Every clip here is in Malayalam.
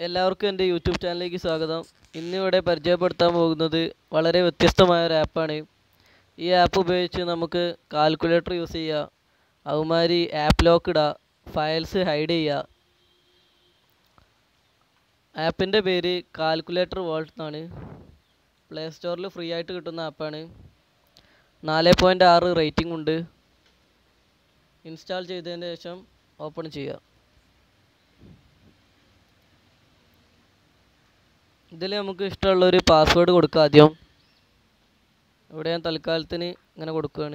എല്ലാവർക്കും എൻ്റെ യൂട്യൂബ് ചാനലിലേക്ക് സ്വാഗതം ഇന്നിവിടെ പരിചയപ്പെടുത്താൻ പോകുന്നത് വളരെ വ്യത്യസ്തമായ ഒരു ആപ്പാണ് ഈ ആപ്പ് ഉപയോഗിച്ച് നമുക്ക് കാൽക്കുലേറ്റർ യൂസ് ചെയ്യുക അതുമാതിരി ആപ്പ് ലോക്ക് ഇടുക ഫയൽസ് ഹൈഡ് ചെയ്യുക ആപ്പിൻ്റെ പേര് കാൽക്കുലേറ്റർ വേൾഡ് എന്നാണ് പ്ലേ സ്റ്റോറിൽ ഫ്രീ ആയിട്ട് കിട്ടുന്ന ആപ്പാണ് നാല് പോയിൻറ്റ് ആറ് റേറ്റിംഗ് ഉണ്ട് ഇൻസ്റ്റാൾ ചെയ്തതിന് ശേഷം ഓപ്പൺ ചെയ്യുക ഇതിൽ നമുക്ക് ഇഷ്ടമുള്ള ഒരു പാസ്വേഡ് കൊടുക്കുക ആദ്യം ഇവിടെ ഞാൻ തൽക്കാലത്തിന് ഇങ്ങനെ കൊടുക്കുകയാണ്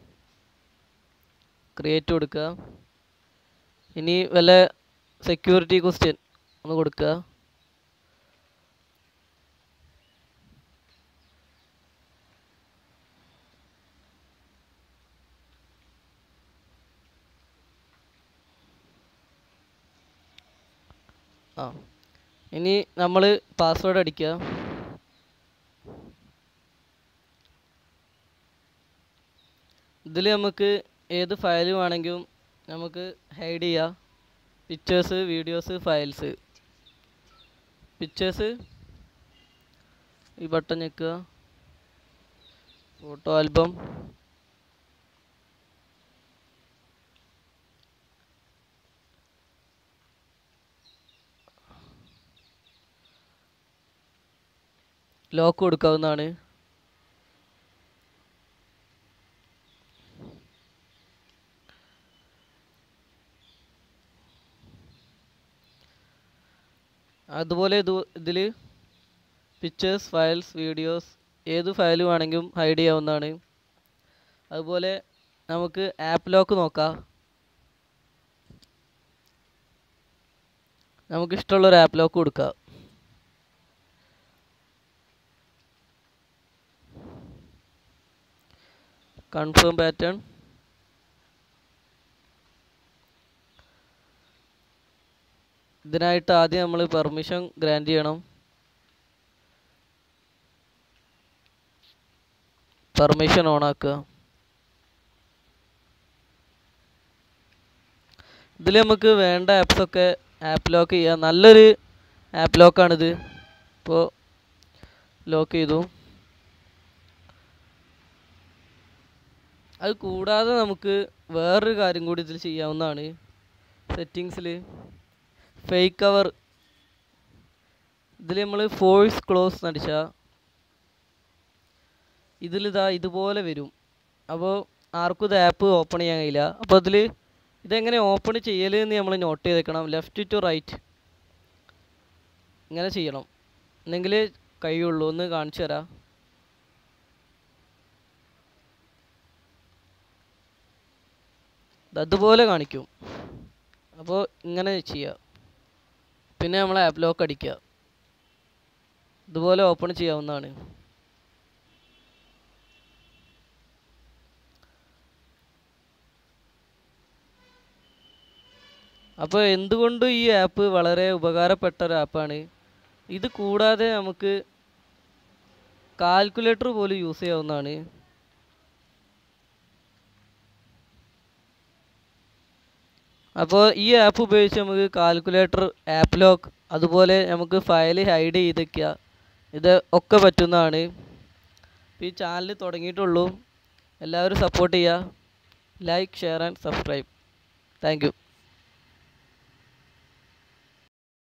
ക്രിയേറ്റ് കൊടുക്കുക ഇനി വല്ല സെക്യൂരിറ്റി ക്വസ്റ്റ്യൻ ഒന്ന് കൊടുക്കുക ആ ഇനി നമ്മൾ പാസ്വേഡ് അടിക്കുക ഇതിൽ നമുക്ക് ഏത് ഫയൽ വേണമെങ്കിലും നമുക്ക് ഹൈഡ് ചെയ്യാം പിക്ചേഴ്സ് വീഡിയോസ് ഫയൽസ് പിക്ചേഴ്സ് ഈ ബട്ടൺ ഞെക്കുക ഫോട്ടോ ആൽബം ലോക്ക് കൊടുക്കാവുന്നതാണ് അതുപോലെ ഇത് ഇതിൽ പിക്ചേഴ്സ് ഫയൽസ് വീഡിയോസ് ഏത് ഫയൽ വേണമെങ്കിലും ഹൈഡ് ചെയ്യാവുന്നതാണ് അതുപോലെ നമുക്ക് ആപ്പ് ലോക്ക് നോക്കാം നമുക്ക് ഇഷ്ടമുള്ള ഒരു ആപ്പ് ലോക്ക് കൊടുക്കാം കൺഫേം പാറ്റേൺ ഇതിനായിട്ട് ആദ്യം നമ്മൾ പെർമിഷൻ ഗ്രാൻറ്റ് ചെയ്യണം പെർമിഷൻ ഓൺ ആക്കുക ഇതിൽ നമുക്ക് വേണ്ട ആപ്സൊക്കെ ആപ്പ് ലോക്ക് ചെയ്യാം നല്ലൊരു ആപ്പ് ലോക്കാണിത് ഇപ്പോൾ ലോക്ക് ചെയ്തു അത് കൂടാതെ നമുക്ക് വേറൊരു കാര്യം കൂടി ഇതിൽ ചെയ്യാവുന്നതാണ് സെറ്റിങ്സിൽ ഫേക്ക് കവർ ഇതിൽ നമ്മൾ ഫോഴ്സ് ക്ലോസ് നടിച്ചാൽ ഇതിലിതാ ഇതുപോലെ വരും അപ്പോൾ ആർക്കും ഇത് ആപ്പ് ഓപ്പൺ ചെയ്യാൻ കഴിയില്ല അപ്പോൾ അതിൽ ഇതെങ്ങനെ ഓപ്പൺ ചെയ്യൽ എന്ന് നമ്മൾ നോട്ട് ചെയ്തേക്കണം ലെഫ്റ്റ് ടു റൈറ്റ് ഇങ്ങനെ ചെയ്യണം എന്നെങ്കിൽ കഴിയുള്ളൂ ഒന്ന് കാണിച്ചു തരാം അതുപോലെ കാണിക്കും അപ്പോൾ ഇങ്ങനെ ചെയ്യുക പിന്നെ നമ്മൾ ആപ്പ് ലോക്ക് അടിക്കുക ഇതുപോലെ ഓപ്പൺ ചെയ്യാവുന്നതാണ് അപ്പോൾ എന്തുകൊണ്ടും ഈ ആപ്പ് വളരെ ഉപകാരപ്പെട്ട ഒരു ആപ്പാണ് ഇത് കൂടാതെ നമുക്ക് കാൽക്കുലേറ്റർ പോലും യൂസ് ചെയ്യാവുന്നതാണ് അപ്പോൾ ഈ ആപ്പ് ഉപയോഗിച്ച് നമുക്ക് കാൽക്കുലേറ്റർ ആപ്പ് ലോക്ക് അതുപോലെ നമുക്ക് ഫയൽ ഹൈഡ് ചെയ്ത് വയ്ക്കുക ഇത് ഒക്കെ പറ്റുന്നതാണ് ഈ ചാനൽ തുടങ്ങിയിട്ടുള്ളൂ എല്ലാവരും സപ്പോർട്ട് ചെയ്യുക like share and subscribe thank